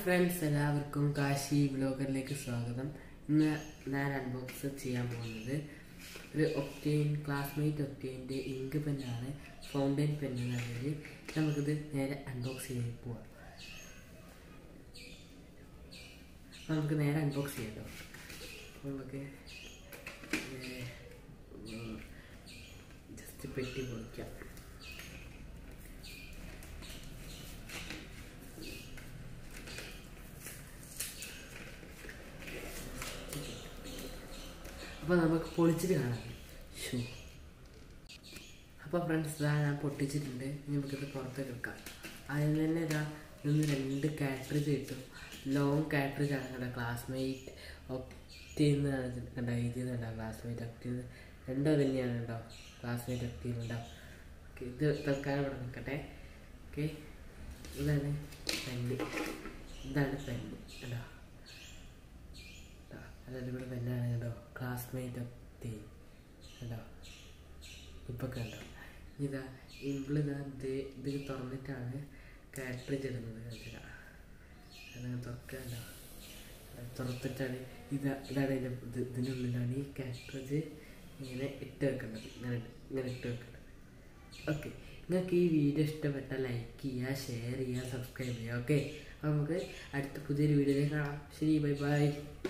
friends എല്ലാവർക്കും കാശി വ്ലോഗറിലേക്ക് സ്വാഗതം ഇന്ന് ഞാൻ അൺബോക്സ് ചെയ്യാൻ പോകുന്നത് ഒരു ഒക്ടെയിൻ ക്ലാസ്മേറ്റ് ഒക്ടെയിൻ്റെ ഇങ്ക് പെന്നാണ് ഫൗണ്ടൈൻ പെൻ എന്നുള്ളത് നമുക്കിത് നേരെ അൺബോക്സ് ചെയ്ത് പോവാം അപ്പോൾ നമുക്ക് നേരെ അൺബോക്സ് ചെയ്യാം കേട്ടോ അപ്പോൾ നമുക്ക് ജസ്റ്റ് പെട്ടി പൊളിക്കാം അപ്പോൾ നമുക്ക് പൊളിച്ചിട്ട് കാണാം ഷൂ അപ്പോൾ ഫ്രണ്ട്സ് ഇതാ ഞാൻ പൊട്ടിച്ചിട്ടുണ്ട് ഇനി നമുക്കിത് പുറത്തേക്ക് വെക്കാം അതിൽ തന്നെ ഇതാ ഇന്ന് രണ്ട് കാറ്ററേജ് കിട്ടും ലോങ് കാറ്ററേജ് ആണ് കണ്ട ക്ലാസ്മേറ്റ് ഒക്ടീന്ന് കണ്ട എഴുതിയതുണ്ടോ ക്ലാസ്മേറ്റ് ഒക്ടീന്ന് രണ്ടോ തന്നെയാണ് കേട്ടോ ക്ലാസ്മേറ്റ് ഒക്ടീന്ന് ഉണ്ടാവും ഓക്കെ ഇത് തൽക്കാലം ഇവിടെ നിൽക്കട്ടെ ഓക്കെ ഇതാണ് പെണ്ണ് ഇതാണ് പെണ്ണ് കേട്ടോ അതായത് ഇവിടെ പെണ്ണാണ് കേട്ടോ ക്ലാസ്മേറ്റ് ഒക്ടീൻ കേട്ടോ ഇപ്പൊ കണ്ടോ ഇതാ ഇവളിതാ ഇത് ഇത് തുറന്നിട്ടാണ് കാറ്ററേജ് ഇടുന്നത് കണ്ടില്ല അങ്ങനെ തുറക്കണ്ടോ തുറന്നിട്ടാണ് ഇതാ ഇതാണ് ഇതിൻ്റെ ഇത് ഇതിൻ്റെ ഉള്ളിലാണ് ഈ കാറ്ററേജ് ഇങ്ങനെ ഇട്ട് വെക്കേണ്ടത് ഇങ്ങനെ ഇങ്ങനെ ഇട്ട് വെക്കേണ്ടത് ഓക്കെ നിങ്ങൾക്ക് ഈ വീഡിയോ ഇഷ്ടപ്പെട്ടാൽ ലൈക്ക് ചെയ്യുക ഷെയർ ചെയ്യുക സബ്സ്ക്രൈബ് ചെയ്യുക ഓക്കെ അപ്പോൾ നമുക്ക് അടുത്ത പുതിയൊരു വീഡിയോയിലേക്ക് കാണാം ശരി ബൈ ബൈ